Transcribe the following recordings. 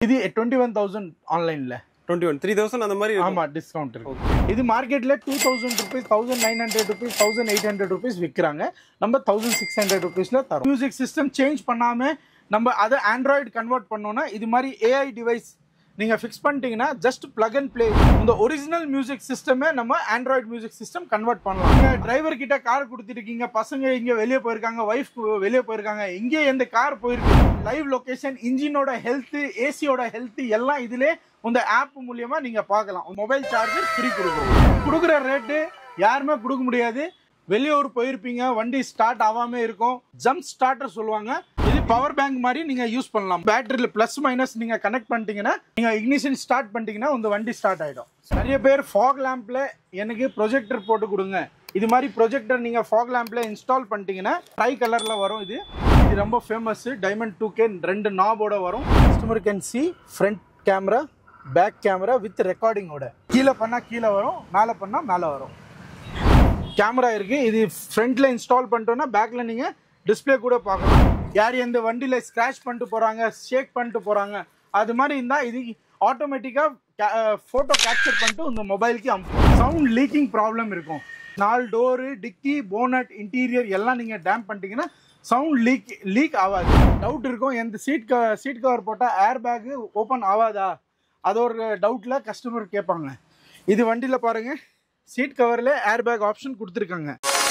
இது twenty one thousand ஆன்லைன்ல twenty one three thousand அந்த மாதிரி இருக்கும். ஆமா டிஸ்கவுண்ட் இருக்கு இது மார்க்கெட்ல two thousand rupees thousand nine hundred rupees thousand eight hundred rupees விற்கிறாங்க நம்ம தௌசண்ட் சிக்ஸ் ஹண்ட்ரட் ருபீஸ்ல தரோம் மியூசிக் சிஸ்டம் சேஞ்ச் பண்ணாம நம்ம அதை ஆண்ட்ராய்டு கன்வெர்ட் பண்ணோம்னா இது மாதிரி ஏஐ டிவைஸ் நீங்க ஃபிக்ஸ் பண்ணிட்டீங்கன்னா ஜஸ்ட் பிளக் அண்ட் ப்ளே இந்த ஒரிஜினல் மியூசிக் சிஸ்டமே நம்ம ஆண்ட்ராய்டு மியூசிக் சிஸ்டம் கன்வெர்ட் பண்ணலாம் நீங்க டிரைவர் கிட்ட கார் கொடுத்துருக்கீங்க பசங்க இங்க வெளியே போயிருக்காங்க ஒய்ஃப் வெளியே போயிருக்காங்க இங்கே எந்த கார் போயிருக்கு லைவ் லொகேஷன் இன்ஜினோட ஹெல்த் ஏசியோட ஹெல்த் எல்லாம் இதுல இந்த ஆப் மூலியமா நீங்க பார்க்கலாம் மொபைல் சார்ஜர் ஃப்ரீ கொடுக்குறோம் கொடுக்குற ரேட்டு யாருமே கொடுக்க முடியாது வெளியூர் போயிருப்பீங்க வண்டி ஸ்டார்ட் ஆகாம இருக்கும் ஜம்ப் ஸ்டார்டர் சொல்லுவாங்க இது பவர் பேங்க் மாதிரி நீங்க யூஸ் பண்ணலாம் பேட்டரியில பிளஸ் மைனஸ் நீங்க கனெக்ட் பண்ணிட்டீங்கன்னா நீங்க இக்னிஷன் ஸ்டார்ட் பண்ணிட்டீங்கன்னா உங்க வண்டி ஸ்டார்ட் ஆயிடும் நிறைய பேர் ஃபாக் லேம்ப்ல எனக்கு ப்ரொஜெக்டர் போட்டு கொடுங்க இது மாதிரி ப்ரொஜெக்டர் நீங்க ஃபாக் லேம்ப்ல இன்ஸ்டால் பண்ணிட்டீங்கன்னா ட்ரை கலர்ல வரும் இது இது ரொம்ப ஃபேமஸ் டைமண்ட் டூ கே ரெண்டு நாபோட வரும் customer can see front camera back camera with ரெக்கார்டிங்கோட கீழே பண்ணா கீழே வரும் மேலே பண்ணா மேலே வரும் கேமரா இருக்கு இது ஃப்ரண்ட்ல இன்ஸ்டால் பண்ணிட்டோம்னா பேக்ல நீங்க டிஸ்ப்ளே கூட பார்க்கலாம் யார் எந்த வண்டியில ஸ்கிராச் பண்ணிட்டு போறாங்க ஷேக் பண்ணிட்டு போறாங்க அது மாதிரி இருந்தா இது ஆட்டோமேட்டிக்கா போட்டோ கேப்சர் பண்ணிட்டு உங்க மொபைலுக்கு அனுப்பும் சவுண்ட் லீக்கிங் ப்ராப்ளம் இருக்கும் நாலு டோரு டிக்கி போனட் இன்டீரியர் எல்லாம் நீங்க டேம் பண்ணிட்டீங்கன்னா சவுண்ட் லீக் லீக் ஆகாது டவுட் இருக்கும் எந்த சீட் க சீட் கவர் போட்டால் ஏர் பேக்கு ஓப்பன் ஆகாதா அது ஒரு டவுட்டில் கஸ்டமர் கேட்பாங்க இது வண்டியில் பாருங்க சீட் கவரில் ஏர் பேக் ஆப்ஷன் கொடுத்துருக்காங்க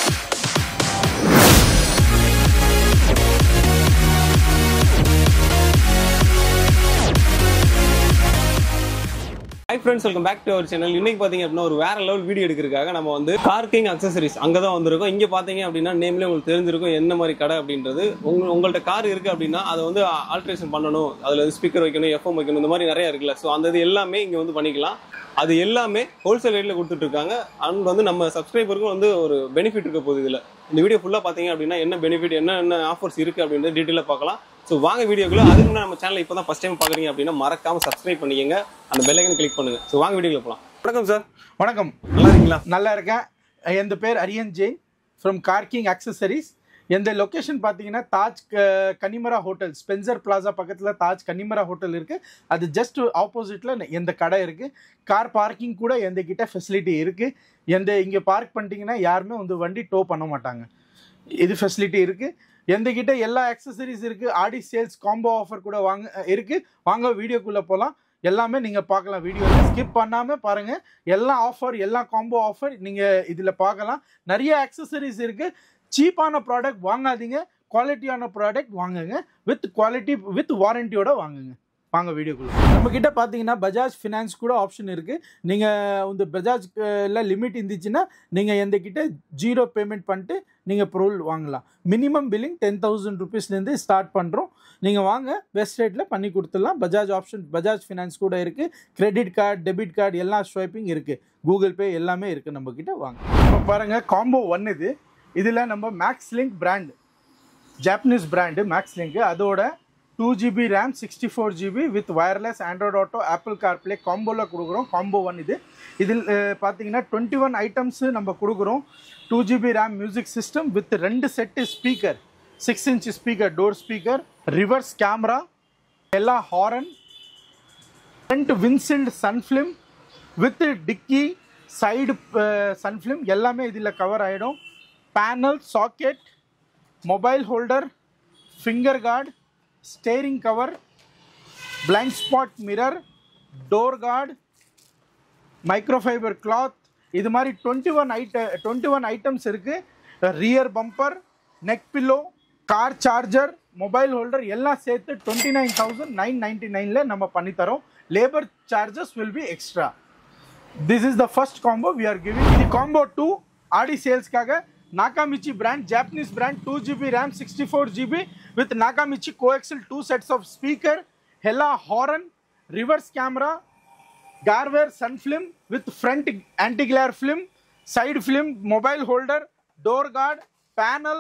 hi friends welcome back to our channel இன்னைக்கு பார்த்தீங்க அப்படின்னா ஒரு வேற லெவல் வீடியோ எடுக்கிறதுக்காக நம்ம வந்து பார்க்கிங் அக்சசரிஸ் அங்கே தான் வந்திருக்கோம் இங்கே பார்த்தீங்க அப்படின்னா நேம்லேயே உங்களுக்கு தெரிஞ்சிருக்கும் என்ன மாதிரி கடை அப்படின்றது உங்க உங்கள்ட்ட கார் இருக்குது அப்படின்னா அதை வந்து ஆல்ட்ரேஷன் பண்ணணும் அதில் வந்து ஸ்பீக்கர் வைக்கணும் எஃப்எம் வைக்கணும் இந்த மாதிரி நிறைய இருக்குல்ல ஸோ அந்த இது எல்லாமே இங்கே வந்து பண்ணிக்கலாம் அது எல்லாமே ஹோல்சேல் ரேட்டில் கொடுத்துட்டு இருக்காங்க அண்ட் வந்து நம்ம சப்ஸ்கிரைபருக்கும் வந்து ஒரு பெனிஃபிட் இருக்க போகுது இதில் இந்த வீடியோ ஃபுல்லாக பார்த்தீங்க அப்படின்னா என்ன பெனிஃபிட் என்ன என்ன ஆஃபர்ஸ் இருக்குது அப்படின்றது டீட்டெயிலாக பார்க்கலாம் ஸோ வாங்க வீடியோக்குள்ள அதுக்கு முன்னாடி நம்ம சேனல் இப்போ தான் ஃபஸ்ட் டைம் பார்க்குறீங்க அப்படின்னா மறக்காம சப்ஸ்கிரைப் பண்ணிக்கங்க அந்த பெல்லைக்கன் கிளிக் பண்ணுங்க ஸோ வாங்க வீடியோக்குள்ள போகலாம் வணக்கம் சார் வணக்கம் நல்லா இருக்கீங்களா நல்லா இருக்கேன் எந்த பேர் Aryan Jain from car king accessories எந்த லொக்கேஷன் பார்த்தீங்கன்னா தாஜ் க- கனிமரா ஹோட்டல் ஸ்பென்சர் பிளாசா பக்கத்தில் தாஜ் கனிமரா ஹோட்டல் இருக்கு அது ஜஸ்ட் ஆப்போசிட்ல எந்த கடை இருக்கு கார் பார்க்கிங் கூட எந்த கிட்ட ஃபெசிலிட்டி இருக்கு எந்த இங்கே பார்க் பண்ணிட்டீங்கன்னா யாருமே வந்து வண்டி டோ பண்ண மாட்டாங்க இது ஃபெசிலிட்டி இருக்கு எந்த கிட்ட எல்லா அக்சசரிஸ் இருக்கு ஆடி சேல்ஸ் காம்போ ஆஃபர் கூட வாங்க இருக்கு வாங்க வீடியோக்குள்ள போகலாம் எல்லாமே நீங்க பார்க்கலாம் வீடியோ ஸ்கிப் பண்ணாம பாருங்க எல்லா ஆஃபர் எல்லா காம்போ ஆஃபர் நீங்க இதுல பார்க்கலாம் நிறைய அக்சசரிஸ் இருக்கு சீப்பான ப்ராடக்ட் வாங்காதீங்க குவாலிட்டியான ப்ராடக்ட் வாங்குங்க வித் குவாலிட்டி வித் வாரண்டியோட வாங்குங்க வாங்க வீடியோக்குள்ள நம்ம கிட்ட பார்த்தீங்கன்னா பஜாஜ் ஃபினான்ஸ் கூட ஆப்ஷன் இருக்கு நீங்க இந்த பஜாஜ்ல லிமிட் இருந்துச்சுன்னா நீங்க எந்த கிட்ட ஜீரோ பேமெண்ட் பண்ணிட்டு நீங்க பொருள் வாங்கலாம் மினிமம் பில்லிங் டென் தௌசண்ட் ருபீஸ்லேருந்து ஸ்டார்ட் பண்ணுறோம் நீங்கள் வாங்க பெஸ்ட் ரேட்டில் பண்ணி கொடுத்துடலாம் பஜாஜ் ஆப்ஷன் பஜாஜ் ஃபினான்ஸ் கூட இருக்குது கிரெடிட் கார்டு டெபிட் கார்டு எல்லா ஸ்வைப்பிங் இருக்குது கூகுள் பே எல்லாமே இருக்குது நம்ம கிட்ட வாங்க இப்போ பாருங்கள் காம்போ ஒன் இது இதில் நம்ம max link brand Japanese brand max link அதோட two GB RAM sixty four GB with wireless Android auto Apple CarPlay காம்போவில் கொடுக்குறோம் காம்போ ஒன் இது இதில் அஹ், பார்த்தீங்கன்னா டுவெண்ட்டி ஒன் ஐட்டம்ஸு நம்ம கொடுக்குறோம் two GB RAM music system with ரெண்டு set speaker six inch speaker door speaker reverse camera எல்லா horn front windshield sun film with dickey side sun film எல்லாமே இதில் கவர் ஆகிடும் panel socket mobile holder finger guard steering cover blind spot mirror door guard microfiber cloth இது மாதிரி twenty one ஐட்ட twenty one items இருக்குது rear bumper neck pillow car charger mobile holder எல்லாம் சேர்த்து twenty nine thousand nine ninety நைனில் நம்ம பண்ணித்தரோம் labour charges will be extra this is the first combo we are giving இது combo two ஆடி சேல்ஸ்க்காக Nakamichi brand Japanese brand two GB RAM sixty four GB with Nakamichi coaxial two sets of speaker Hella horn reverse camera Garware sun film with front anti-glare film, side film, mobile holder, door guard, panel,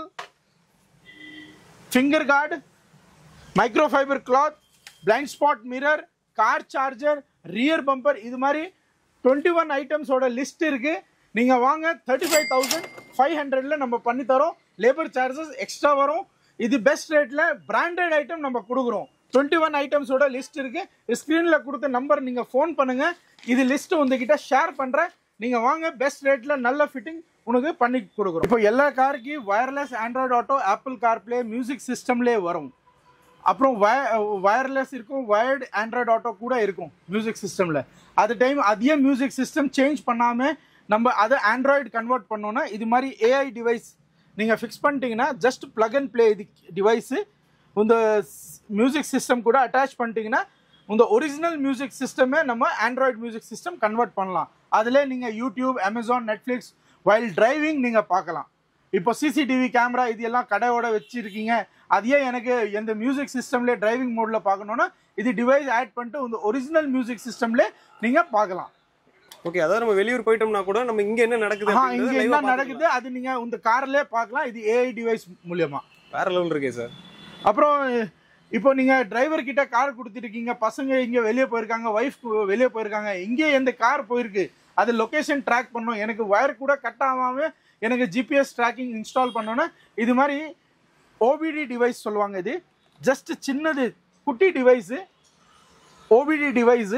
finger guard, microfiber cloth, blind spot mirror, car charger, rear bumper இது மாதிரி twenty one ஐட்டம்ஸோட list இருக்கு நீங்க வாங்க thirty five thousand five ஹண்ட்ரட்ல நம்ம பண்ணி தரோம் labour charges extra வரும் இது பெஸ்ட் ரேட்ல பிராண்டட் ஐட்டம் நம்ம கொடுக்குறோம் டுவெண்ட்டி ஒன் ஐட்டம்ஸோட லிஸ்ட் இருக்கு ஸ்க்ரீன்ல கொடுத்த நம்பர் நீங்க ஃபோன் பண்ணுங்க இது லிஸ்ட் உங்ககிட்ட ஷேர் பண்றேன் நீங்க வாங்க பெஸ்ட் ரேட்ல நல்ல ஃபிட்டிங் உனக்கு பண்ணி கொடுக்குறோம் இப்போ எல்லா காருக்கு wireless Android auto Apple CarPlay music சிஸ்டம்லேயே வரும் அப்புறம் வயர்லெஸ் இருக்கும் வயர்டு ஆண்ட்ராய்டு ஆட்டோ கூட இருக்கும் மியூசிக் சிஸ்டமில் அது டைம் அதே மியூசிக் சிஸ்டம் சேஞ்ச் பண்ணாமல் நம்ம அதை ஆண்ட்ராய்டு கன்வெர்ட் பண்ணோன்னா இது மாதிரி ஏஐ டிவைஸ் நீங்கள் ஃபிக்ஸ் பண்ணிட்டீங்கன்னா ஜஸ்ட் plug அண்ட் ப்ளே இது டிவைஸு இந்த மியூசிக் சிஸ்டம் கூட அட்டாச் பண்ணிட்டீங்கன்னா இந்த ஒரிஜினல் மியூசிக் சிஸ்டமே நம்ம ஆண்ட்ராய்டு மியூசிக் சிஸ்டம் கன்வெர்ட் பண்ணலாம் அதில் நீங்கள் YouTube Amazon Netflix while driving நீங்கள் பார்க்கலாம் இப்போ சிசிடிவி கேமரா இது எல்லாம் கடையோட வச்சிருக்கீங்க அதையே எனக்கு எந்த மியூசிக் சிஸ்டம்லேயே டிரைவிங் மோடில் பார்க்கணுன்னா இது டிவைஸ் ஆட் பண்ணிட்டு இந்த ஒரிஜினல் மியூசிக் சிஸ்டம்லேயே நீங்கள் பார்க்கலாம் ஓகே அதாவது நம்ம வெளியூர் போயிட்டோம்னா கூட நம்ம இங்க என்ன நடக்குது ஆஹா அப்படின்றத இங்கே live ஆ என்ன பார்த்துக்கலாம். நடக்குது அது நீங்கள் இந்த கார்லேயே பார்க்கலாம் இது ஏஐ டிவைஸ் மூலியமா வேற லெவல் இருக்கே சார் அப்புறம் இப்போ நீங்க டிரைவர் கிட்ட கார் கொடுத்துருக்கீங்க பசங்க இங்க வெளியே போயிருக்காங்க ஒய்ஃப் வெளியே போயிருக்காங்க இங்கே எந்த கார் போயிருக்கு அது லொகேஷன் ட்ராக் பண்ணணும் எனக்கு ஒயர் கூட கட் ஆகாம எனக்கு ஜிபிஎஸ் ட்ராக்கிங் இன்ஸ்டால் பண்ணணும்னா இது மாதிரி ஓபிடி டிவைஸ் சொல்லுவாங்க இது ஜஸ்ட் சின்னது குட்டி டிவைஸு ஓபிடி டிவைஸு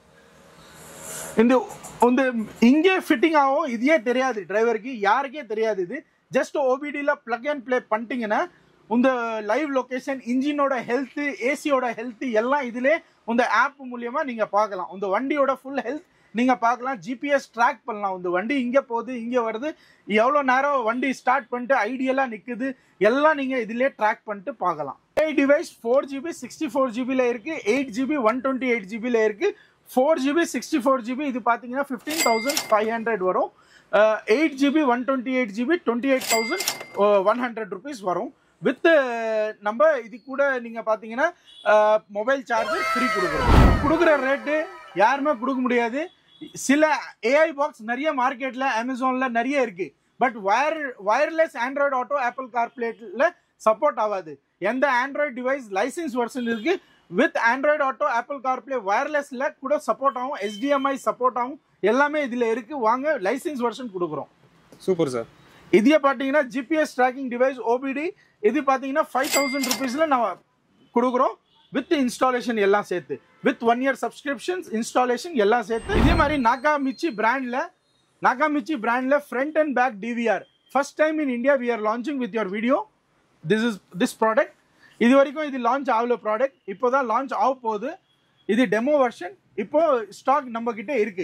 இந்த இந்த இங்கே ஃபிட்டிங் ஆகும் இதே தெரியாது டிரைவருக்கு யாருக்கே தெரியாது இது ஜஸ்ட் ஓபிடியில் ப்ளக் அண்ட் ப்ளே பண்ணிட்டீங்கன்னா இந்த லைவ் லொகேஷன் இன்ஜினோட ஹெல்த்து ஏசியோட ஹெல்த் எல்லாம் இதிலே இந்த ஆப் மூலியமா நீங்க பார்க்கலாம் இந்த வண்டியோட ஃபுல் ஹெல்த் நீங்க பார்க்கலாம் ஜிபிஎஸ் ட்ராக் பண்ணலாம் இந்த வண்டி இங்க போகுது இங்க வருது எவ்வளோ நேரம் வண்டி ஸ்டார்ட் பண்ணிட்டு ஐடியலா நிக்குது எல்லாம் நீங்க இதிலே ட்ராக் பண்ணிட்டு பார்க்கலாம் a device four GB sixty four ஜிபியில் இருக்கு eight GB one twenty eight ஜிபியில் இருக்கு four GB sixty four GB இது பார்த்தீங்கன்னா ஃபிஃப்டீன் தௌசண்ட் ஃபைவ் ஹண்ட்ரட் வரும் eight GB one twenty eight GB twenty eight thousand one hundred rupees வரும் with நம்ம இது கூட நீங்கள் பார்த்தீங்கன்னா மொபைல் சார்ஜர் ஃப்ரீ கொடுக்குறோம் கொடுக்குற ரேட்டு யாருமே கொடுக்க முடியாது சில ஏஐ பாக்ஸ் நிறைய மார்க்கெட்டில் அமேசானில் நிறைய இருக்கு but wire wireless Android auto Apple கார்ப்ளேட்டில் சப்போர்ட் ஆகாது எந்த ஆண்ட்ராய்டு டிவைஸ் லைசன்ஸ் வெர்ஷன் இருக்கு with Android auto Apple CarPlay வயர்லெஸ்ல கூட சப்போர்ட் ஆகும் HDMI சப்போர்ட் ஆகும் எல்லாமே இதுல இருக்கு வாங்க லைசன்ஸ் வெர்ஷன் கொடுக்குறோம் சூப்பர் சார் இதே பார்த்தீங்கன்னா ஜிபிஎஸ் ட்ராக்கிங் டிவைஸ் ஓபிடி இது பார்த்தீங்கன்னா ஃபைவ் தௌசண்ட் ருபீஸில் நம்ம கொடுக்குறோம் வித் இன்ஸ்டாலேஷன் எல்லாம் சேர்த்து with one year subscriptions installation எல்லாம் சேர்த்து இதே மாதிரி நாகாமிச்சி பிராண்டில் நாகாமிச்சி பிராண்டில் front and back DVR first time in India we are launching with your video this is this product இது வரைக்கும் இது லான்ச் ஆகல ப்ராடக்ட் இப்போ தான் லான்ச் ஆக போகுது இது டெமோ வெர்ஷன் இப்போ ஸ்டாக் நம்ம கிட்ட இருக்கு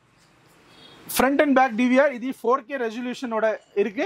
ஃப்ரண்ட் அண்ட் பேக் டிவிஆர் இது ஃபோர் கே ரெசல்யூஷனோட இருக்கு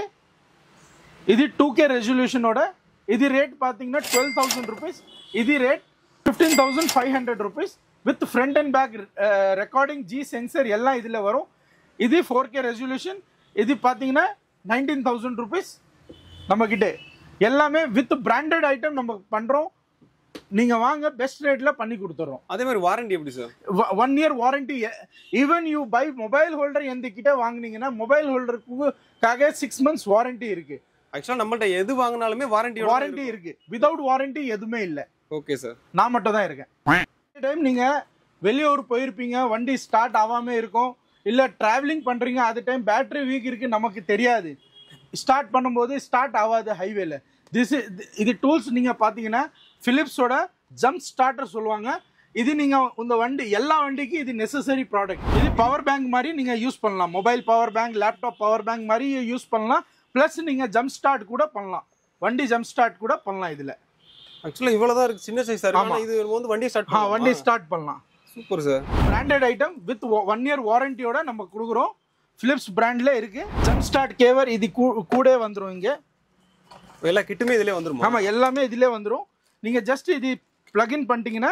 இது டூ கே ரெசல்யூஷனோட இது ரேட் பார்த்தீங்கன்னா டுவெல் தௌசண்ட் ருபீஸ் இது rate fifteen thousand five hundred rupees with front and back recording G sensor எல்லாம் இதில் வரும் இது ஃபோர் கே ரெசல்யூஷன் இது பார்த்தீங்கன்னா நைன்டீன் தௌசண்ட் ருபீஸ் நம்மக்கிட்ட எல்லாமே வித் பிராண்டட் ஐட்டம் நம்ம பண்ணுறோம் நீங்கள் வாங்க பெஸ்ட் ரேட்டில் பண்ணி கொடுத்துட்றோம் அதே மாதிரி வாரண்டி எப்படி sir one year warranty even you buy mobile holder எந்த கிட்ட வாங்குனீங்கன்னா மொபைல் ஹோல்டருக்காக சிக்ஸ் மந்த்ஸ் வாரண்டி இருக்கு ஆக்சுவலா நம்மள்ட்ட எது வாங்கினாலுமே வாரண்டி வாரண்டி இருக்கு விதவுட் வாரண்டி எதுவுமே இல்லை ஓகே சார் நான் மட்டும் தான் இருக்கேன் டைம் நீங்க வெளியூர் போயிருப்பீங்க வண்டி ஸ்டார்ட் ஆகாம இருக்கும் இல்ல டிராவலிங் பண்றீங்க அது டைம் பேட்டரி வீக் இருக்கு நமக்கு தெரியாது ஸ்டார்ட் பண்ணும்போது ஸ்டார்ட் ஆகாது ஹைவேல திஸ் இது டூல்ஸ் நீங்க பாத்தீங்கன்னா பிலிப்ஸோட ஜம்ப் ஸ்டார்டர் சொல்லுவாங்க இது நீங்க இந்த வண்டி எல்லா வண்டிக்கும் இது நெசசரி ப்ராடக்ட் இது பவர் பேங்க் மாதிரி நீங்க யூஸ் பண்ணலாம் mobile power bank laptop power bank மாதிரி யூஸ் பண்ணலாம் ப்ளஸ் நீங்க ஜம்ப் ஸ்டார்ட் கூட பண்ணலாம் வண்டி ஜம்ப் ஸ்டார்ட் கூட பண்ணலாம் இதுல ஆக்சுவலா இவ்வளவுதான் இருக்கு சின்ன சைஸ் சார் ஆமா. இது நம்ம வந்து வண்டி ஸ்டார்ட் ஆ வண்டி ஸ்டார்ட் பண்ணலாம் super sir branded item with one year வாரண்டியோட நம்ம கொடுக்குறோம் பிலிப்ஸ் பிராண்ட்ல இருக்கு ஜம்ப் ஸ்டார்ட் கேவர் இது கூ- கூட வந்துரும் இங்க எல்லா கிட்டுமே இதுலயே வந்துருமா ஆமா எல்லாமே இதுல வந்துரும் நீங்க ஜஸ்ட் இது பிளக் இன் பண்ணிட்டீங்கன்னா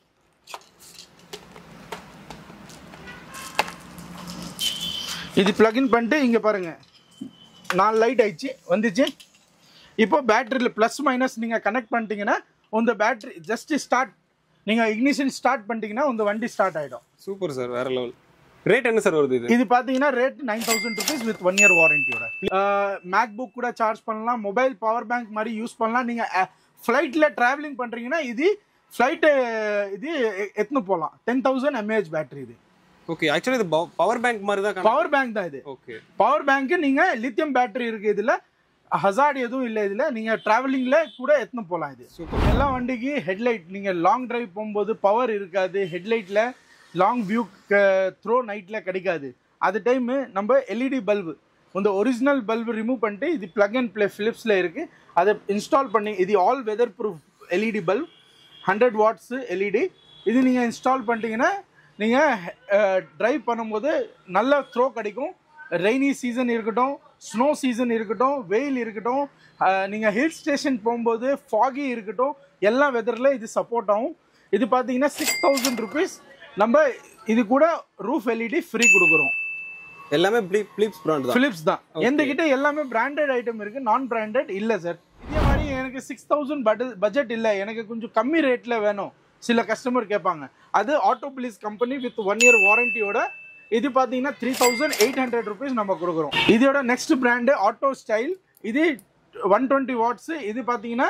இது பிளக் இன் பண்ணிட்டு இங்க பாருங்க நாலு லைட் ஆயிடுச்சு வந்துச்சு இப்போ பேட்டரியில் ப்ளஸ் மைனஸ் நீங்கள் கனெக்ட் பண்ணிட்டீங்கன்னா உங்க பேட்டரி ஜஸ்ட் ஸ்டார்ட் நீங்கள் இக்னிஷன் ஸ்டார்ட் பண்ணிட்டீங்கன்னா உங்க வண்டி ஸ்டார்ட் ஆகிடும் சூப்பர் சார் வேற லெவல் ரேட் என்ன சார் வருது இது இது பார்த்தீங்கன்னா rate nine thousand rupees with one year வாரண்டியோட மேக் புக் கூட சார்ஜ் பண்ணலாம் மொபைல் பவர் பேங்க் மாதிரி யூஸ் பண்ணலாம் நீங்கள் ஃப்ளைட்டில் ட்ராவலிங் பண்ணுறீங்கன்னா இது ஃப்ளைட்டு இது எ- எத்துன்னு போகலாம் டென் தௌசண்ட் எம்ஏஹெச் பேட்டரி இது ஓகே ஆக்சுவலி இது பவர் பேங்க் மாதிரி தான் பவர் பேங்க் தான் இது ஓகே பவர் பேங்க்கு நீங்கள் லித்தியம் பேட்டரி இருக்குது இதில் ஹசார்ட் எதுவும் இல்லை இதில் நீங்கள் ட்ராவலிங்கில் கூட எடுத்துன்னு போகலாம் இது சூப்பர் எல்லா வண்டிக்கு ஹெட்லைட் நீங்கள் லாங் டிரைவ் போகும்போது பவர் இருக்காது ஹெட்லைட்டில் லாங் வியூ த்ரோ நைட்டில் கிடைக்காது அது டைமு நம்ம எல்இடி பல்பு இந்த ஒரிஜினல் பல்பு ரிமூவ் பண்ணிட்டு இது ப்ளக் அண்ட் ப்ளே ஃபிலிப்ஸில் இருக்குது அதை இன்ஸ்டால் பண்ணி இது all weather proof LED bulb hundred watts LED இது நீங்கள் இன்ஸ்டால் பண்ணிட்டீங்கன்னா நீங்கள் ட்ரைவ் பண்ணும்போது நல்ல த்ரோ கிடைக்கும் ரெய்னி சீசன் இருக்கட்டும் ஸ்னோ சீசன் இருக்கட்டும் வெயில் இருக்கட்டும் நீங்கள் ஹில் ஸ்டேஷன் போகும்போது ஃபாகி இருக்கட்டும் எல்லா வெதரில் இது சப்போர்ட் ஆகும் இது பார்த்தீங்கன்னா சிக்ஸ் தௌசண்ட் ருபீஸ் நம்ம இது கூட ரூஃப் எல்இடி ஃப்ரீ கொடுக்குறோம் எல்லாமே பிலிப்ஸ் பிராண்ட் தான் பிலிப்ஸ் தான் எந்த கிட்ட எல்லாமே பிராண்டட் ஐட்டம் இருக்கு நான் பிராண்டட் இல்ல சார் இதே மாதிரி எனக்கு சிக்ஸ் தௌசண்ட் பட்ஜெட் இல்ல எனக்கு கொஞ்சம் கம்மி ரேட்ல வேணும் சில கஸ்டமர் கேட்பாங்க அது auto bliss company with one year வாரண்டியோட இது பார்த்தீங்கன்னா three thousand eight hundred rupees நம்ம கொடுக்குறோம் இதோட நெக்ஸ்ட் பிராண்டு ஆட்டோ ஸ்டைல் இது ஒன் டுவெண்ட்டி வாட்ஸ் இது பார்த்தீங்கன்னா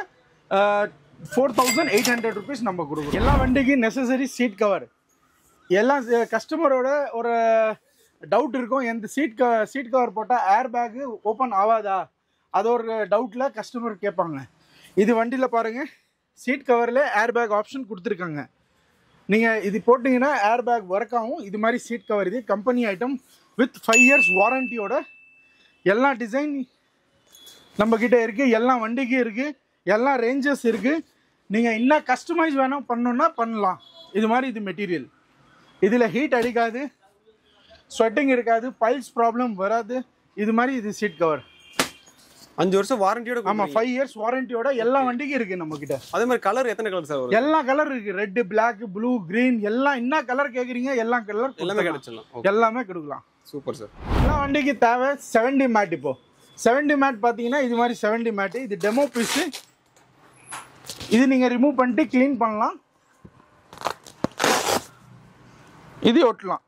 four thousand eight hundred rupees நம்ம கொடுக்குறோம் எல்லா வண்டிக்கு நெசசரி சீட் கவர் எல்லாம் கஸ்டமரோட ஒரு டவுட் இருக்கும் எந்த சீட் க சீட் கவர் போட்டால் ஏர் பேக்கு ஓப்பன் ஆகாதா அது ஒரு டவுட்டில் கஸ்டமர் கேட்பாங்க இது வண்டியில் பாருங்கள் சீட் கவரில் ஏர் பேக் ஆப்ஷன் கொடுத்துருக்காங்க நீங்கள் இது போட்டிங்கன்னா ஏர் பேக் ஒர்க் ஆகும் இது மாதிரி சீட் கவர் இது company item with five years வாரண்டியோட எல்லா டிசைன் நம்மக்கிட்ட இருக்குது எல்லா வண்டிக்கும் இருக்குது எல்லா ரேஞ்சஸ் இருக்குது நீங்கள் இன்னும் கஸ்டமைஸ் வேணும் பண்ணணுன்னா பண்ணலாம் இது மாதிரி இது மெட்டீரியல் இதில் ஹீட் அடிக்காது ஸ்வெட்டிங் இருக்காது பைல்ஸ் ப்ராப்ளம் வராது இது மாதிரி இது சீட் கவர் அஞ்சு வருஷம் வாரண்டியோட ஆமாம் ஃபைவ் இயர்ஸ் வாரண்டியோட எல்லா வண்டிக்கும் இருக்குது நம்மக்கிட்ட அதே மாதிரி கலர் எத்தனை கலர் சார் வரும் எல்லா கலர் இருக்கு ரெட் பிளாக் ப்ளூ கிரீன் எல்லாம் என்ன கலர் கேக்குறீங்க எல்லா கலர் எல்லாமே கிடைச்சிடலாம் ஓகே எல்லாமே கொடுக்கலாம் சூப்பர் சார் எல்லா வண்டிக்கு தேவை செவன்டி மேட் இப்போ செவன்டி மேட் பார்த்தீங்கன்னா இது மாதிரி செவன்டி மேட் இது டெமோ பீஸு இது நீங்கள் ரிமூவ் பண்ணிட்டு க்ளீன் பண்ணலாம் இது ஒட்டலாம்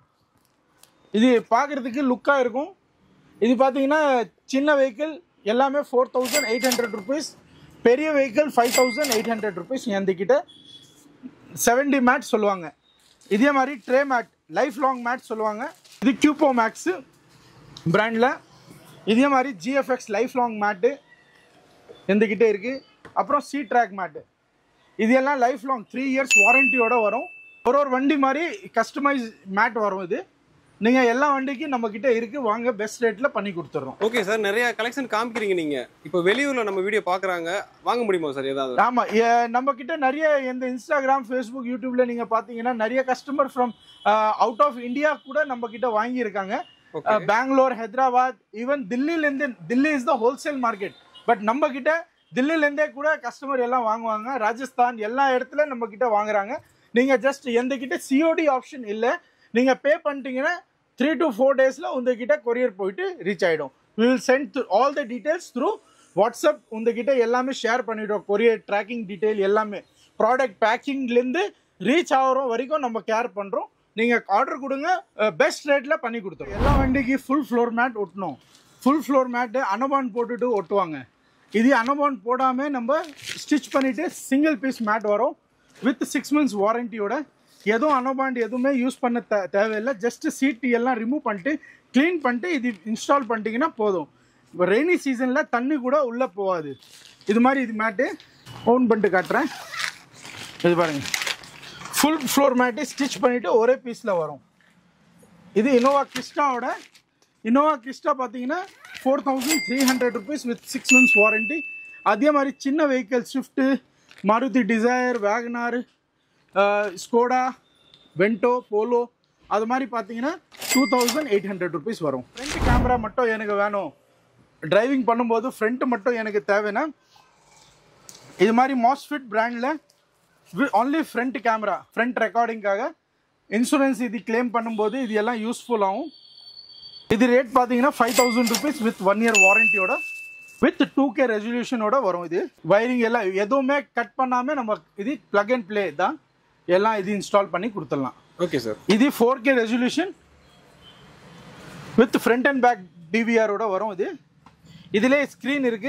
இது பார்க்குறதுக்கு லுக்காக இருக்கும் இது பார்த்தீங்கன்னா சின்ன வெஹிக்கிள் எல்லாமே four thousand eight hundred rupees பெரிய vehicle five thousand eight hundred rupees எந்தக்கிட்ட செவன்டி மேட் சொல்லுவாங்க இதே மாதிரி tray mat life long mat சொல்லுவாங்க இது கியூப்போ மேக்ஸு பிராண்டில் இதே மாதிரி ஜிஎஃப்எக்ஸ் லைஃப் லாங் மேட்டு எந்தக்கிட்டே இருக்குது அப்புறம் சி ட்ராக் மேட்டு இது எல்லாம் லைஃப் லாங் த்ரீ இயர்ஸ் வாரண்டியோட வரும் ஒரு ஒரு வண்டி மாதிரி கஸ்டமைஸ் மேட் வரும் இது நீங்கள் எல்லா வண்டிக்கும் நம்மக்கிட்ட இருக்குது வாங்க பெஸ்ட் ரேட்டில் பண்ணி கொடுத்துட்றோம் ஓகே சார் நிறைய கலெக்ஷன் காமிக்கிறீங்க நீங்க இப்போ வெளியூர்ல நம்ம வீடியோ பாக்குறாங்க வாங்க முடியுமா சார் ஏதாவது ஆமாம் நம்ம கிட்ட நிறைய இந்த இன்ஸ்டாகிராம் ஃபேஸ்புக் யூடியூப்ல நீங்கள் பார்த்தீங்கன்னா நிறைய customer from out of India கூட நம்ம கிட்ட வாங்கியிருக்காங்க ஓகே பெங்களூர் ஹைதராபாத் ஈவன் தில்லிலேருந்து Delhi is the wholesale market but நம்ம கிட்ட தில்லிலேருந்தே கூட கஸ்டமர் எல்லாம் வாங்குவாங்க ராஜஸ்தான் எல்லா இடத்துல நம்ம கிட்ட வாங்குறாங்க நீங்கள் ஜஸ்ட் எந்த கிட்ட சிஓடி ஆப்ஷன் இல்லை நீங்கள் பே பண்ணிட்டீங்கன்னா த்ரீ டு ஃபோர் டேஸில் உங்ககிட்ட கொரியர் போயிட்டு ரீச் ஆகிடும் will send all the details through WhatsApp உங்ககிட்ட எல்லாமே ஷேர் பண்ணிவிடும் கொரியர் ட்ராக்கிங் டீட்டெயில் எல்லாமே ப்ராடக்ட் பேக்கிங்லேருந்து ரீச் ஆகிறோம் வரைக்கும் நம்ம கேர் பண்ணுறோம் நீங்கள் ஆர்டர் கொடுங்க பெஸ்ட் ரேட்டில் பண்ணி கொடுத்துருவோம் எல்லா வண்டிக்கு ஃபுல் ஃப்ளோர் மேட் ஒட்டணும் ஃபுல் ஃப்ளோர் மேட்டு அனபான் போட்டுட்டு ஒட்டுவாங்க இது அனபான் போடாமல் நம்ம ஸ்டிச் பண்ணிவிட்டு சிங்கிள் பீஸ் மேட் வரும் வித் சிக்ஸ் மந்த்ஸ் வாரண்டியோட எதுவும் அனோபாண்ட் எதுவுமே யூஸ் பண்ண தே தேவையில்லை ஜஸ்ட் சீட்டு எல்லாம் ரிமூவ் பண்ணிட்டு க்ளீன் பண்ணிட்டு இது இன்ஸ்டால் பண்ணிட்டீங்கன்னா போதும் இப்போ ரெய்னி சீசனில் தண்ணி கூட உள்ளே போகாது இது மாதிரி இது மேட்டு ஓன் பண்ணிட்டு காட்டுறேன் இது பாருங்க ஃபுல் ஃப்ளோர் மேட்டு ஸ்டிச் பண்ணிவிட்டு ஒரே பீஸில் வரும் இது இனோவா கிறிஸ்டாவோட இனோவா கிறிஸ்டா பார்த்தீங்கன்னா four thousand three hundred rupees with six months warranty அதே மாதிரி சின்ன vehicle Swift Maruti Dzire WagonR Skoda Vento Polo அது மாதிரி பார்த்தீங்கன்னா two thousand eight hundred rupees வரும் ஃப்ரண்ட் கேமரா மட்டும் எனக்கு வேணும் டிரைவிங் பண்ணும்போது ஃப்ரண்ட் மட்டும் எனக்கு தேவைன்னா இது மாதிரி மாஸ்ஃபிட் பிராண்டில் ஒன்லி ஃப்ரண்ட் கேமரா ஃப்ரண்ட் ரெக்கார்டிங்காக இன்சூரன்ஸ் இது கிளைம் பண்ணும்போது இது எல்லாம் யூஸ்ஃபுல் ஆகும் இது ரேட் பார்த்தீங்கன்னா five thousand rupees with one year வாரண்டியோட வித் டூ கே ரெசல்யூஷனோட வரும் இது வயரிங் எல்லாம் எதுவுமே கட் பண்ணாமல் நம்ம இது ப்ளக் அண்ட் ப்ளே தான் எல்லாம் இது இன்ஸ்டால் பண்ணி கொடுத்துடலாம் ஓகே சார் இது four K resolution with front and back டிவிஆரோட வரும் இது இதிலே ஸ்க்ரீன் இருக்கு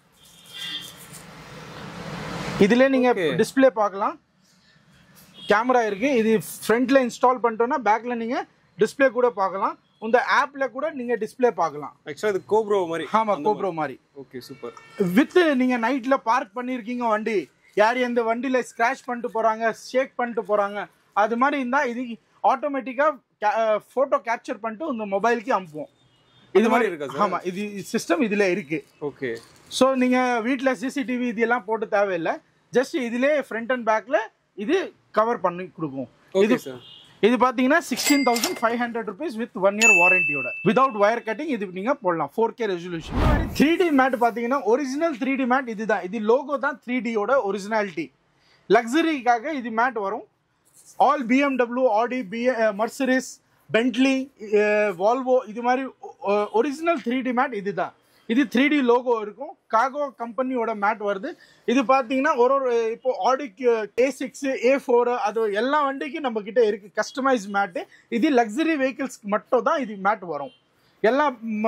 இதிலே நீங்க Okay. டிஸ்ப்ளே பார்க்கலாம் கேமரா இருக்கு இது ஃப்ரண்ட்ல இன்ஸ்டால் பண்ணிட்டோம்னா பேக்ல நீங்க டிஸ்ப்ளே கூட பார்க்கலாம் இந்த ஆப்ல கூட நீங்க டிஸ்ப்ளே பார்க்கலாம் ஆக்சுவலா இது கோப்ரோ மாதிரி ஆமா கோப்ரோ மாதிரி ஓகே சூப்பர் வித் நீங்க நைட்ல பார்க் பண்ணிருக்கீங்க வண்டி யார் எந்த வண்டியில ஸ்கிராச் பண்ணிட்டு போறாங்க ஷேக் பண்ணிட்டு போறாங்க அது மாதிரி இருந்தா இது ஆட்டோமேட்டிக்கா போட்டோ கேப்சர் பண்ணிட்டு உங்க மொபைலுக்கு அனுப்புவோம் இது மாதிரி இருக்கா சார் ஆமா இது சிஸ்டம் இதுல இருக்கு ஓகே ஸோ நீங்க வீட்ல சிசிடிவி இதெல்லாம் போட்டு தேவையில்லை ஜஸ்ட் இதுலயே ஃப்ரண்ட் அண்ட் பேக்ல இது கவர் பண்ணி கொடுக்கும் ஓகே சார் இது பாத்தீங்கன்னா sixteen thousand five hundred rupees with one year வாரண்டியோட வித்வுட் ஒயர் கட்டிங் இது நீங்க போடலாம் four K resolution three D mat பாத்தீங்கன்னா ஒரிஜினல் த்ரீ டி மேட் இதுதான் இது லோகோ தான் த்ரீ டியோட ஒரிஜினாலிட்டி லக்ஸரிக்காக இது மேட் வரும் ஆல் பிஎம்டபிள்யூ ஆடி பி மர்சரிஸ் பென்ட்லி வால்வோ இது மாதிரி ஒரிஜினல் த்ரீ டி மேட் இதுதான் இது த்ரீ டி லோகோ இருக்கும் காகோ கம்பெனியோட மேட் வருது இது பார்த்தீங்கன்னா ஒரு ஒரு இப்போ ஆடிக்கு ஏ சிக்ஸ் ஏ ஃபோர் அது எல்லா வண்டிக்கும் நம்ம கிட்ட இருக்கு கஸ்டமைஸ் மேட்டு இது லக்ஸரி வெஹிக்கிள்ஸ்க்கு மட்டும் தான் இது மேட் வரும் எல்லா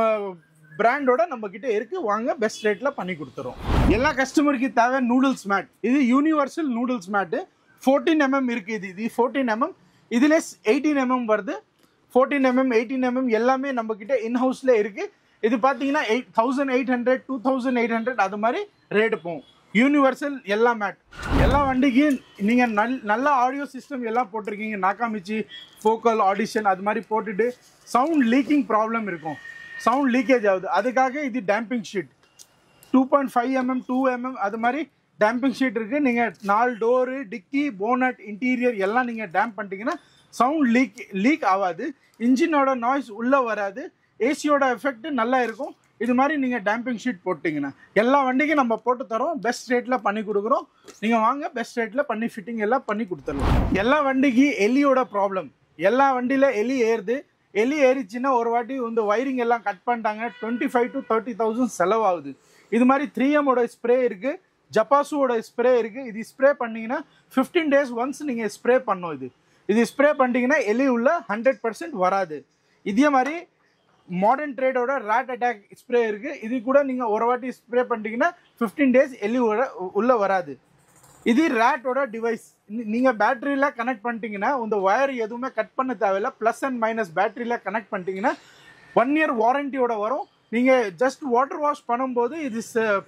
பிராண்டோட நம்ம கிட்ட இருக்கு வாங்க பெஸ்ட் ரேட்ல பண்ணி கொடுத்துறோம் எல்லா கஸ்டமருக்கு தேவை நூடுல்ஸ் மேட் இது universal noodles mat fourteen MM இருக்கு இது இது ஃபோர்டீன் எம்எம் இதுல எயிட்டீன் எம்எம் வருது ஃபோர்டீன் எம்எம் எயிட்டீன் எம்எம் எல்லாமே நம்ம கிட்ட இன் ஹவுஸ்ல இருக்கு இது பார்த்தீங்கன்னா eight thousand eight hundred two thousand eight hundred அது மாதிரி ரேட் போகும் யூனிவர்சல் எல்லா மேட் எல்லா வண்டிக்கும் நீங்கள் நல் நல்ல ஆடியோ சிஸ்டம் எல்லாம் போட்டிருக்கீங்க நாக்காமிச்சி ஃபோக்கல் ஆடிஷன் அது மாதிரி போட்டுட்டு சவுண்ட் லீக்கிங் ப்ராப்ளம் இருக்கும் சவுண்ட் லீக்கேஜ் ஆகுது அதுக்காக இது damping sheet two point five MM two MM அது மாதிரி டேம்பிங் ஷீட் இருக்கு நீங்க நாலு டோரு டிக்கி போனட் இன்டீரியர் எல்லாம் நீங்க டேம்ப் பண்ணிட்டீங்கன்னா சவுண்ட் லீக் லீக் ஆகாது இன்ஜினோட நாய்ஸ் உள்ள வராது ஏசியோட எஃபெக்ட் நல்லா இருக்கும் இது மாதிரி நீங்க டேம்பிங் ஷீட் போட்டிங்கன்னா எல்லா வண்டிக்கும் நம்ம போட்டு தரோம் பெஸ்ட் ரேட்ல பண்ணி கொடுக்குறோம் நீங்க வாங்க பெஸ்ட் ரேட்ல பண்ணி ஃபிட்டிங் எல்லாம் பண்ணி கொடுத்துடலாம் எல்லா வண்டிக்கு எலியோட ப்ராப்ளம் எல்லா வண்டியில எலி ஏறுது எலி ஏறிச்சுன்னா ஒரு வாட்டி இந்த ஒயரிங் எல்லாம் கட் பண்ணிட்டாங்க twenty five to thirty thousand செலவாகுது இது மாதிரி த்ரீ எம்மோட ஸ்ப்ரே இருக்கு ஜப்பாசுவோட ஸ்ப்ரே இருக்கு இது ஸ்ப்ரே பண்ணீங்கன்னா ஃபிஃப்டீன் டேஸ் ஒன்ஸ் நீங்க ஸ்ப்ரே பண்ணும் இது இது ஸ்ப்ரே பண்ணிட்டீங்கன்னா எலி உள்ள ஹண்ட்ரட் பர்சன்ட் வராது இதே மாதிரி மாடர்ன் ட்ரேடோட ரேட் அட்டாக் ஸ்ப்ரே இருக்கு இது கூட நீங்க ஒரு வாட்டி ஸ்ப்ரே பண்ணிட்டீங்கன்னா ஃபிஃப்டீன் டேஸ் எலி உள்ள- உள்ள வராது இது ரேட்டோட டிவைஸ் நீங்க பேட்டரியில கனெக்ட் பண்ணிட்டீங்கன்னா இந்த ஒயர் எதுவுமே கட் பண்ண தேவையில்ல ப்ளஸ் அண்ட் மைனஸ் பேட்டரியில கனெக்ட் பண்ணிட்டீங்கன்னா ஒன் இயர் வாரண்டியோட வரும் நீங்க ஜஸ்ட் வாட்டர் வாஷ் பண்ணும்போது இது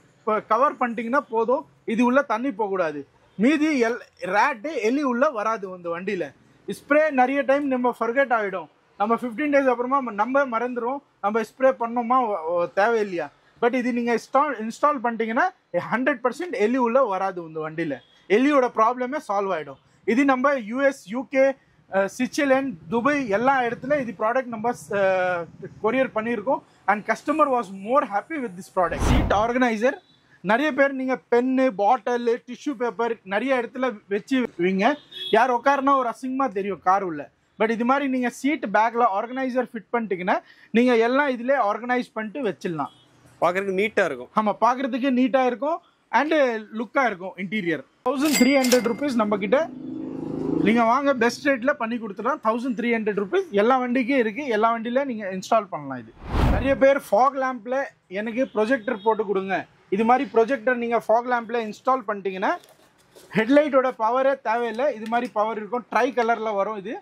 கவர் பண்ணிட்டீங்கன்னா போதும் இது உள்ள தண்ணி போகக்கூடாது மீதி எல் ரேட்டு எலி உள்ள வராது இந்த வண்டியில ஸ்ப்ரே நிறைய டைம் நம்ம ஃபர்கெட் ஆகிடும் நம்ம ஃபிஃப்டீன் டேஸ் அப்புறமா நம்ம மறந்துடும் நம்ம ஸ்ப்ரே பண்ணோமா ஒ- ஒ- தேவையில்லையா பட் இது நீங்க இன்ஸ்டால் இன்ஸ்டால் பண்ணிட்டீங்கன்னா ஹண்ட்ரட் பர்சன்ட் எலி உள்ள வராது இந்த வண்டியில எலியோட ப்ராப்ளமே சால்வ் ஆயிடும் இது நம்ம யூஎஸ் யூகே சுவிட்சர்லாந்து துபாய் எல்லா இடத்துல இது ப்ராடக்ட் நம்ம கொரியர் பண்ணியிருக்கோம் and customer was more happy with this product seat organiser நிறைய பேர் நீங்க பென்னு பாட்டில் டிஷ்யூ பேப்பர் நிறைய இடத்துல வச்சு வைங்க யார் உட்காருனா ஒரு அசிங்கமா தெரியும் கார் உள்ள பட் இது மாதிரி நீங்க சீட் பேக்ல ஆர்கனைசர் ஃபிட் பண்ணிட்டீங்கன்னா நீங்க எல்லாம் இதுல ஆர்கனைஸ் பண்ணிட்டு வச்சிடலாம் பார்க்கறதுக்கு நீட்டா இருக்கும் ஆமா பாக்குறதுக்கு நீட்டா இருக்கும் அண்ட் லுக்கா இருக்கும் interior thousand three hundred rupees நம்ம கிட்ட நீங்க வாங்க பெஸ்ட் ரேட்ல பண்ணி கொடுத்துடலாம் தௌசண்ட் த்ரீ ஹண்ட்ரட் ருபீஸ் எல்லா வண்டிக்கும் இருக்கு எல்லா வண்டியில நீங்க இன்ஸ்டால் பண்ணலாம் இது நிறைய பேர் ஃபாக் லேம்ப்ல எனக்கு ப்ரொஜெக்டர் போட்டு கொடுங்க இது மாதிரி ப்ரொஜெக்டர் நீங்க ஃபாக் லேம்ப்ல இன்ஸ்டால் பண்ணிட்டீங்கன்னா ஹெட்லைட்டோட பவரே தேவையில்லை இது மாதிரி பவர் இருக்கும் ட்ரை கலர்ல வரும் இது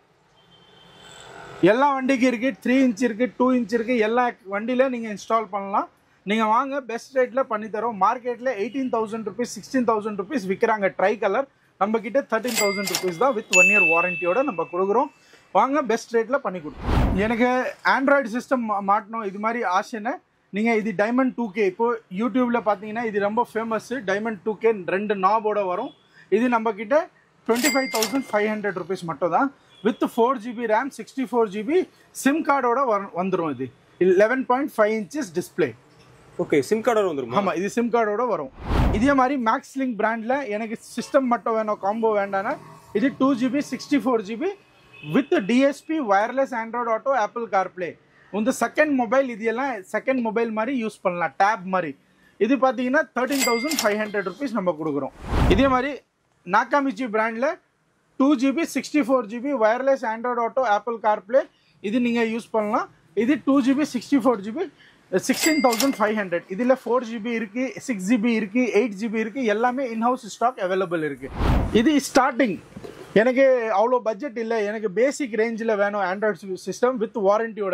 எல்லா வண்டிக்கும் இருக்கு த்ரீ இன்ச் இருக்கு டூ இன்ச் இருக்கு எல்லா வண்டியில நீங்க இன்ஸ்டால் பண்ணலாம் நீங்க வாங்க பெஸ்ட் ரேட்ல பண்ணி தரோம் மார்க்கெட்ல eighteen thousand rupees sixteen thousand rupees விற்கிறாங்க ட்ரை கலர் நம்ம கிட்ட தேர்ட்டீன் தௌசண்ட் ருபீஸ் தான் வித் ஒன் இயர் வாரண்டியோட நம்ம கொடுக்குறோம் வாங்க பெஸ்ட் ரேட்ல பண்ணி கொடுப்போம் எனக்கு ஆண்ட்ராய்டு சிஸ்டம் மாட்டணும் இது மாதிரி ஆசைன்னு நீங்க இது டைமண்ட் டூ கே இப்போ யூடியூப்ல பாத்தீங்கன்னா இது ரொம்ப ஃபேமஸ் டைமண்ட் டூ கே ரெண்டு நாபோட வரும் இது நம்ம கிட்ட twenty five thousand five hundred rupees மட்டும் தான் with four GB RAM sixty four GB SIM கார்டோட வந்துடும் இது eleven point five inches display okay SIM card வந்துருமா ஆமா இது சிம் கார்டோட வரும் இதே மாதிரி மேக்ஸ் லிங்க் பிராண்ட்ல எனக்கு சிஸ்டம் மட்டும் வேணும் காம்போ வேண்டாம்னா இது two GB sixty four GB with DSP wireless Android auto Apple CarPlay இந்த செகண்ட் மொபைல் இது எல்லாம் செகண்ட் மொபைல் மாதிரி யூஸ் பண்ணலாம் டேப் மாதிரி இது பார்த்தீங்கன்னா thirteen thousand five hundred rupees நம்ம கொடுக்குறோம் இதே மாதிரி நாக்காமிச்சி பிராண்டில் two GB sixty four GB wireless Android auto Apple CarPlay இது நீங்கள் யூஸ் பண்ணலாம் இது two GB sixty four GB sixteen thousand five hundred இதில் ஃபோர் ஜிபி இருக்குது சிக்ஸ் ஜிபி இருக்குது எயிட் ஜிபி இருக்குது எல்லாமே இன்ஹவுஸ் ஸ்டாக் அவைலபிள் இருக்குது இது ஸ்டார்டிங் எனக்கு அவ்வளோ பட்ஜெட் இல்லை எனக்கு பேசிக் ரேஞ்சில் வேணும் ஆண்ட்ராய்டு சிஸ்டம் வித் வாரண்டியோட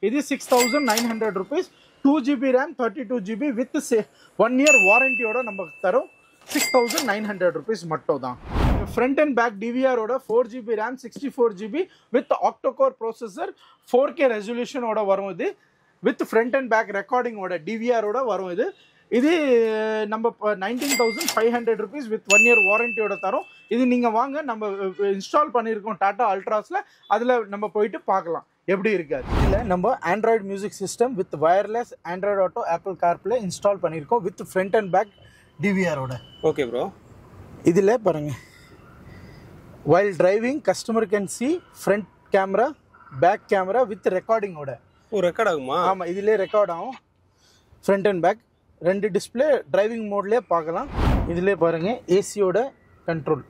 இது six thousand nine hundred rupees two GB RAM thirty two GB with one year வாரண்டியோட நம்ம தரோம் six thousand nine hundred rupees மட்டும் தான் ஃப்ரண்ட் அண்ட் பேக் டிவிஆரோட four GB RAM sixty four GB with octa core processor four K ரெசல்யூஷனோட வரும் இது with front and back ரெக்கார்டிங்கோட டிவிஆரோட வரும் இது இது நம்ம nineteen thousand five hundred rupees with one year வாரண்டியோட தரோம் இது நீங்கள் வாங்க நம்ம இன்ஸ்டால் பண்ணியிருக்கோம் டாடா அல்ட்ராஸில் அதில் நம்ம போயிட்டு பார்க்கலாம் எப்படி இருக்காது இதில் நம்ம Android music system with wireless Android auto Apple CarPlay install பண்ணியிருக்கோம் வித் ஃப்ரண்ட் அண்ட் பேக் டிவிஆரோட ஓகே ப்ரோ இதில் பாருங்க while driving customer can see front camera back camera with ரெக்கார்டிங்கோட ஓ ரெக்கார்ட் ஆகுமா ஆமாம் இதிலே ரெக்கார்ட் ஆகும் ஃப்ரண்ட் அண்ட் பேக் ரெண்டு டிஸ்பிளே டிரைவிங் மோட்லேயே பார்க்கலாம் இதிலே பாருங்க ஏசியோட control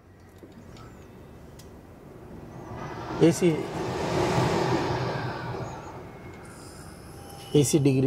AC AC degree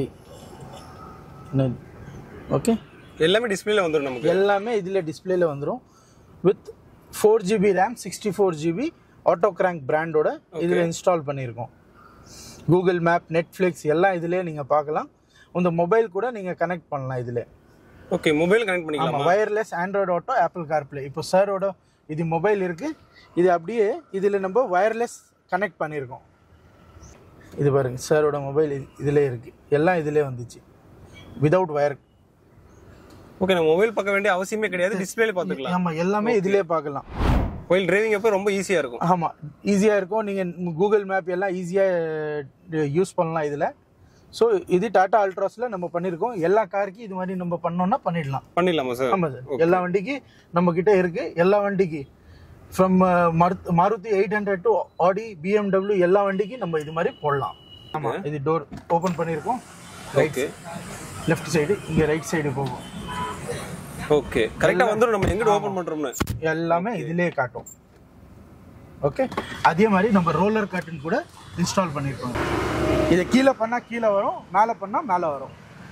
okay எல்லாமே டிஸ்பிளேல வந்துடும் நமக்கு எல்லாமே இதில் டிஸ்பிளேல வந்துடும் with four GB RAM sixty four GB auto crank பிராண்டோட இதில் இன்ஸ்டால் பண்ணியிருக்கோம் கூகுள் மேப் நெட்ஃப்ளிக்ஸ் எல்லாம் இதிலே நீங்கள் பார்க்கலாம் உங்கள் மொபைல் கூட நீங்கள் கனெக்ட் பண்ணலாம் இதில் ஓகே மொபைல் கனெக்ட் ஆமாம் பண்ணிக்கலாமா wireless Android auto Apple CarPlay இப்போ சாரோட இது மொபைல் இருக்குது இது அப்படியே இதில் நம்ம வயர்லெஸ் கனெக்ட் பண்ணியிருக்கோம் இது பாருங்க சாரோட மொபைல் இதிலே இருக்குது எல்லாம் இதிலே வந்துச்சு விதவுட் வயர் ஓகே நம்ம மொபைல் பார்க்க வேண்டிய அவசியமே கிடையாது டிஸ்பிளேல பார்த்துக்கலாம் ஆமாம் எல்லாமே இதிலே பார்க்கலாம் ஒயில் டிரைவிங் அப்போ ரொம்ப ஈஸியா இருக்கும் ஆமாம் ஈஸியாக இருக்கும் நீங்கள் கூகுள் மேப் எல்லாம் ஈஸியாக யூஸ் பண்ணலாம் இதில் ஸோ இது டாடா அல்ட்ராஸில் நம்ம பண்ணியிருக்கோம் எல்லா காருக்கு இது மாதிரி நம்ம பண்ணோம்னா பண்ணிடலாம் பண்ணிடலாமா சார் ஆமாம் சார் எல்லா வண்டிக்கு நம்ம கிட்ட இருக்கு எல்லா வண்டிக்கு from Maruti eight hundred to Audi BMW எல்லா வண்டிக்கு நம்ம இது மாதிரி போடலாம் ஆமாம் இது டோர் ஓப்பன் பண்ணியிருக்கோம் ரைட் ஓகே லெஃப்ட் சைடு இங்கே ரைட் சைடு போகும் ஓகே கரெக்டா வந்துடும் நம்ம எங்கிட்ட ஓபன் பண்றோம்னு எல்லாமே இதிலே காட்டும் ஓகே அதே மாதிரி நம்ம ரோலர் கார்டன் கூட இன்ஸ்டால் பண்ணியிருக்கோம் இதை கீழே பண்ணால் கீழே வரும் மேலே பண்ணால் மேலே வரும்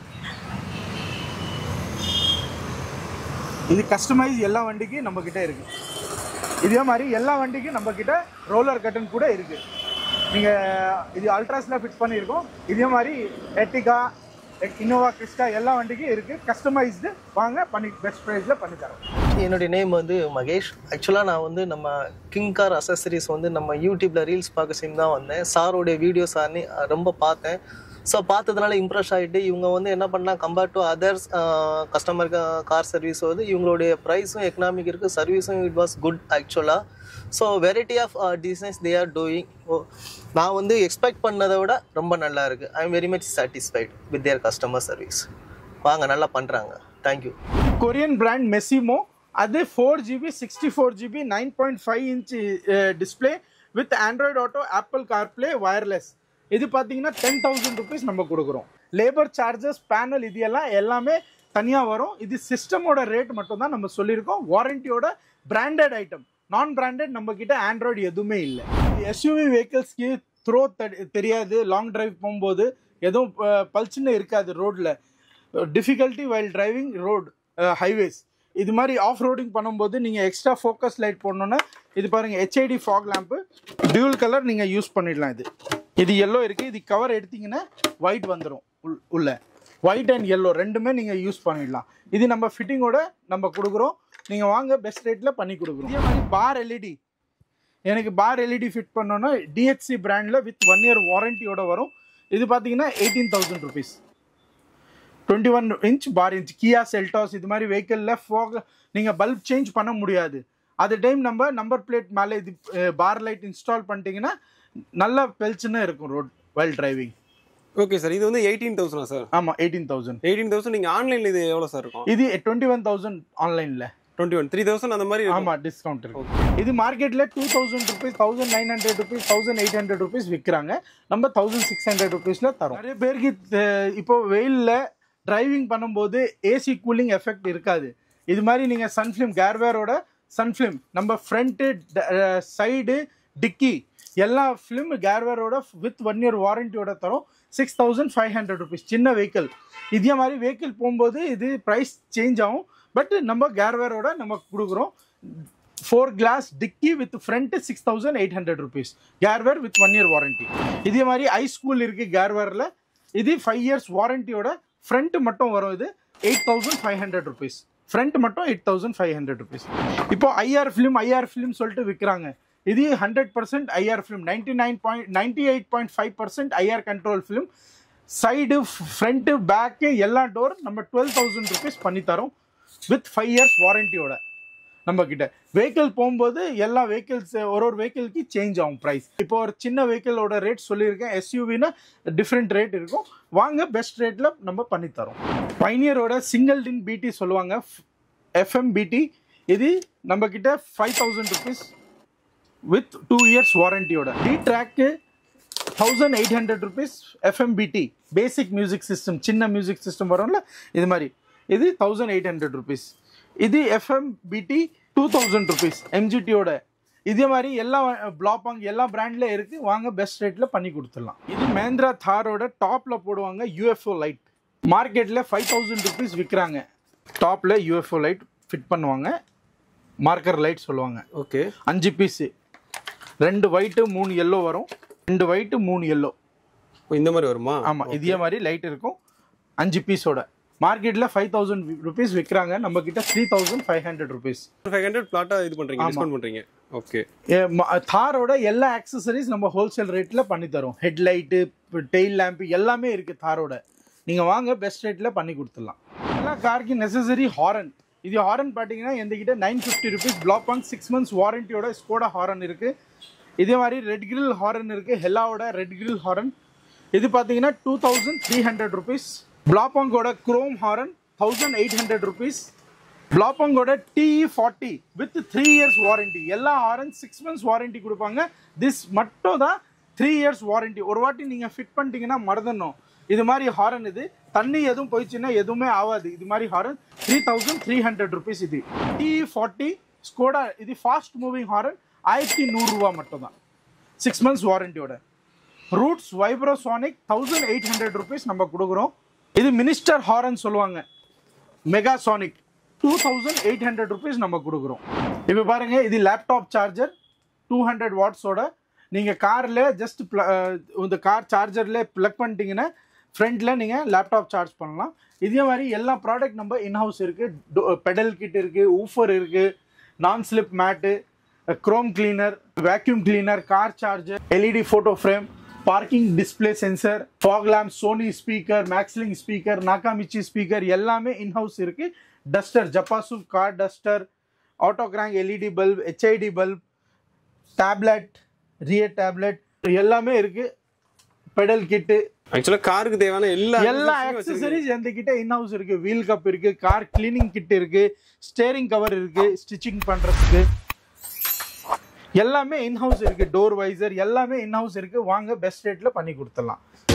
இது கஸ்டமைஸ் எல்லா வண்டிக்கும் நம்ம கிட்ட இருக்கு இதே மாதிரி எல்லா வண்டிக்கும் நம்ம கிட்ட ரோலர் கட்டன் கூட இருக்கு நீங்க இது அல்ட்ராஸ்ல ஃபிட் பண்ணியிருக்கோம் இதே மாதிரி எட்டிகா இன்னோவா கிறிஸ்டா எல்லா வண்டிக்கும் இருக்கு கஸ்டமைஸ்டு வாங்க பண்ணி பெஸ்ட் ப்ரைஸ்ல பண்ணி தரோம் என்னுடைய நேம் வந்து மகேஷ் ஆக்சுவலாக நான் வந்து நம்ம கிங் கார் அசசரிஸ் வந்து நம்ம யூடியூப்ல ரீல்ஸ் பார்க்க சேர்ந்து தான் வந்தேன் சாரோடைய வீடியோஸ் அன்னி ரொம்ப பார்த்தேன் ஸோ பார்த்ததுனால இம்ப்ரெஸ் ஆகிட்டு இவங்க வந்து என்ன பண்ணலாம் compared to others customer car service வந்து இவங்களுடைய ப்ரைஸும் எக்கனாமிக் இருக்குது சர்வீஸும் இட் வாஸ் குட் ஆக்சுவலாக so variety of designs they are doing நான் வந்து எக்ஸ்பெக்ட் பண்ணதை விட ரொம்ப நல்லா இருக்குது I am very much satisfied with their customer service வாங்க நல்லா பண்ணுறாங்க தேங்க்யூ கொரியன் பிராண்ட் மெசிமோ அது four GB sixty four GB nine point five inch display with Android auto Apple CarPlay wireless இது பார்த்தீங்கன்னா டென் தௌசண்ட் ருபீஸ் நம்ம கொடுக்குறோம் labour charges panel இது எல்லாம் எல்லாமே தனியாக வரும் இது சிஸ்டமோட ரேட் மட்டும் தான் நம்ம சொல்லியிருக்கோம் வாரண்டியோட பிராண்டட் ஐட்டம் நான் பிராண்டட் நம்ம கிட்ட ஆண்ட்ராய்டு எதுவுமே இல்லை எஸ்யூவி வெஹிக்கிள்ஸ்க்கு த்ரோ தெரியாது லாங் டிரைவ் போகும்போது எதுவும் பல்ச்சுன்னு இருக்காது ரோட்டில் difficulty while driving road highways இது மாதிரி ஆஃப் ரோடிங் பண்ணும்போது நீங்கள் எக்ஸ்ட்ரா ஃபோக்கஸ் லைட் போடணுன்னா இது பாருங்கள் HID fog lamp dual colour நீங்கள் யூஸ் பண்ணிடலாம் இது இது எல்லோ இருக்குது இது கவர் எடுத்தீங்கன்னா ஒயிட் வந்துடும் உள் உள்ள ஒயிட் அண்ட் எல்லோ ரெண்டுமே நீங்கள் யூஸ் பண்ணிடலாம் இது நம்ம ஃபிட்டிங்கோட நம்ம கொடுக்குறோம் நீங்கள் வாங்க பெஸ்ட் ரேட்டில் பண்ணி கொடுக்குறோம் இதே மாதிரி பார் எல்இடி எனக்கு பார் எல்இடி ஃபிட் பண்ணோன்னா டிஹெச்சி பிராண்டில் வித் ஒன் இயர் வாரண்டியோட வரும் இது பார்த்தீங்கன்னா eighteen thousand rupees twenty one inch bar inch Kia Seltos இது மாதிரி வெஹிக்கிளில் ஃபோக் நீங்கள் பல்ப் சேஞ்ச் பண்ண முடியாது அது டைம் நம்ம நம்பர் பிளேட் மேலே இது பார் லைட் இன்ஸ்டால் பண்ணிட்டீங்கன்னா நல்ல பெல்ச்சுன்னு இருக்கும் road while driving okay sir இது வந்து எயிட்டீன் தௌசண்டா சார் ஆமாம் எயிட்டீன் தௌசண்ட் எயிட்டீன் தௌசண்ட் நீங்க ஆன்லைன்ல இது எவ்வளவு சார் இருக்கும் இது டுவெண்ட்டி ஒன் தௌசண்ட் ஆன்லைனில் டுவெண்ட்டி ஒன் த்ரீ தௌசண்ட் அந்த மாதிரி இருக்கும். ஆமாம் டிஸ்கவுண்ட் இருக்கு இது மார்க்கெட்டில் two thousand rupees thousand nine hundred rupees thousand eight hundred rupees விற்கிறாங்க நம்ம தௌசண்ட் சிக்ஸ் ஹண்ட்ரட் ருபீஸில் தரோம் நிறைய பேருக்கு தெ- இப்போ வெயிலில் டிரைவிங் பண்ணும்போது ஏசி கூலிங் எஃபெக்ட் இருக்காது இது மாதிரி நீங்கள் சன்ஃபிலிம் கேர்வேரோட சன்ஃபிலிம் நம்ம ஃப்ரண்ட்டு சைடு டிக்கி எல்லா ஃபிலிம் கேர்வேரோட வித் ஒன் இயர் வாரண்டியோட தரோம் six thousand five hundred rupees சின்ன வெஹிக்கிள் இதே மாதிரி வெஹிக்கிள் போகும்போது இது ப்ரைஸ் சேஞ்ச் ஆகும் பட் நம்ம கேர்வேரோட நம்ம கொடுக்குறோம் four glass dickey with front six thousand eight hundred rupees Garware with one year warranty இதே மாதிரி ஐ ஸ்கூல் இருக்கு கேர்வேரில் இது ஃபைவ் இயர்ஸ் வாரண்டியோட ஃப்ரண்ட் மட்டும் வரும் இது eight thousand five hundred rupees front மட்டும் eight thousand five hundred rupees இப்போ ஐஆர் ஃபிலிம் ஐஆர் ஃபிலிம் சொல்லிட்டு விற்கிறாங்க இது hundred percent IR film ninety nine point ninety eight point five percent IR control film side front back எல்லா door நம்ம twelve thousand rupees பண்ணி தரோம் with five years வாரண்டியோட நம்ம கிட்ட வெஹிக்கிள் போகும்போது எல்லா வெஹிக்கிள்ஸ் ஒரு ஒரு வெஹிக்கிள்க்கு சேஞ்ச் ஆகும் ப்ரைஸ் இப்போ ஒரு சின்ன வெஹிக்கிளோட ரேட் சொல்லியிருக்கேன் எஸ்யூவினா டிஃப்ரெண்ட் ரேட் இருக்கும் வாங்க பெஸ்ட் ரேட்டில் நம்ம பண்ணி தரோம் பைனியரோட சிங்கிள் டின் பிடி சொல்லுவாங்க எஃப்எம் பிடி இது நம்ம கிட்ட five thousand rupees with two years வாரண்டியோட டி ட்ராக்கு thousand eight hundred rupees FMBT basic music system சின்ன மியூசிக் சிஸ்டம் வரும்ல இது மாதிரி இது தௌசண்ட் எயிட் ஹண்ட்ரட் ருபீஸ் இது எஃப்எம்பிடி டூ தௌசண்ட் ருபீஸ் எம்ஜிடியோட இதே மாதிரி எல்லா பிளாப்பாங் எல்லா பிராண்ட்ல இருக்கு வாங்க பெஸ்ட் ரேட்ல பண்ணி கொடுத்துடலாம் இது மஹேந்திரா தாரோட டாப்ல போடுவாங்க யூஎஃப்ஓ லைட் மார்க்கெட்ல ஃபைவ் தௌசண்ட் ருபீஸ் விற்கிறாங்க டாப்ல யூஎஃப்ஓ லைட் ஃபிட் பண்ணுவாங்க மார்க்கர் லைட் சொல்லுவாங்க ஓகே அஞ்சு பீஸு ரெண்டு ஒயிட்டு மூணு எல்லோ வரும் ரெண்டு ஒயிட்டு மூணு எல்லோ இந்த மாதிரி வருமா ஆமாம் இதே மாதிரி லைட் இருக்கும் அஞ்சு பீஸோட மார்க்கெட்டில் ஃபைவ் தௌசண்ட் ருபீஸ் விற்கிறாங்க நம்ம கிட்ட three thousand five hundred rupees five hundred பிளாட்டா இது பண்றீங்க டிஸ்கவுண்ட் பண்றீங்க ஓகே தாரோட எல்லா ஆக்சசரிஸ் நம்ம ஹோல்சேல் ரேட்டில் பண்ணி தரோம் ஹெட்லைட்டு டெயில் லேம்ப் எல்லாமே இருக்குது தாரோட நீங்கள் வாங்க பெஸ்ட் ரேட்டில் பண்ணி கொடுத்துடலாம் எல்லா காருக்கு நெசசரி ஹாரன் இது ஹாரன் பார்த்தீங்கன்னா எங்ககிட்ட nine fifty rupees Blaupunkt six months வாரண்டியோட ஸ்கோடா ஹாரன் இருக்குது இதே மாதிரி ரெட் கிரில் ஹாரன் இருக்குது ஹெல்லாவோட ரெட் கிரில் ஹாரன் இது பார்த்தீங்கன்னா two thousand three hundred rupees பிளாப்பாங்கோட chrome horn thousand eight hundred rupees பிளாப்பாங்கோட DE forty with three years warranty எல்லா ஹாரன் சிக்ஸ் மந்த்ஸ் வாரண்டி கொடுப்பாங்க திஸ் மட்டும் தான் த்ரீ இயர்ஸ் வாரண்டி ஒரு வாட்டி நீங்கள் ஃபிட் பண்ணிட்டீங்கன்னா மறந்துடணும் இது மாதிரி ஹாரன் இது தண்ணி எதுவும் போயிடுச்சுன்னா எதுவுமே ஆகாது இது மாதிரி horn three thousand three hundred rupees இது டிஇ ஃபார்ட்டி ஸ்கோடா இது ஃபாஸ்ட் மூவிங் ஹாரன் ஆயிரத்தி நூறுரூவா மட்டும் தான் சிக்ஸ் மந்த்ஸ் வாரண்டியோட Roots Vibrosonic thousand eight hundred rupees நம்ம கொடுக்குறோம் இது மினிஸ்டர் ஹாரன் சொல்லுவாங்க Megasonic two thousand eight hundred rupees நம்ம கொடுக்குறோம் இப்போ பாருங்க இது லேப்டாப் சார்ஜர் டூ ஹண்ட்ரட் வாட்ஸோட நீங்கள் காரில் ஜஸ்ட் இந்த கார் சார்ஜரில் ப்ளக் பண்ணிட்டீங்கன்னா ஃப்ரண்ட்டில் நீங்கள் லேப்டாப் சார்ஜ் பண்ணலாம் இதே மாதிரி எல்லா ப்ராடக்ட் நம்ம இன்ஹவுஸ் இருக்குது பெடல் கிட் இருக்குது ஊஃபர் இருக்குது நான் slip mat chrome cleaner vacuum cleaner car charger LED photo frame parking display sensor fog lamp Sony speaker மேக்ஸ்லிங் ஸ்பீக்கர் நாகாமிச்சி ஸ்பீக்கர் எல்லாமே இன்ஹவுஸ் இருக்கு டஸ்டர் ஜப்பாசு கார் டஸ்டர் ஆட்டோகிராங் LED bulb HID bulb tablet rear tablet எல்லாமே இருக்கு pedal கிட்டு ஆக்சுவலா காருக்கு தேவையான எல்லா எல்லா accessories வச்சிருக்கீங்க. ஆக்சசரிஸ் எந்த கிட்ட இன்ஹவுஸ் இருக்கு வீல் கப் இருக்கு கார் கிளீனிங் கிட் இருக்கு ஸ்டேரிங் கவர் இருக்கு ஸ்டிச்சிங் பண்றதுக்கு எல்லாமே இன்ஹவுஸ் இருக்கு டோர் வைசர் எல்லாமே இன்ஹவுஸ் இருக்கு வாங்க பெஸ்ட் ரேட்ல பண்ணி கொடுத்துடலாம்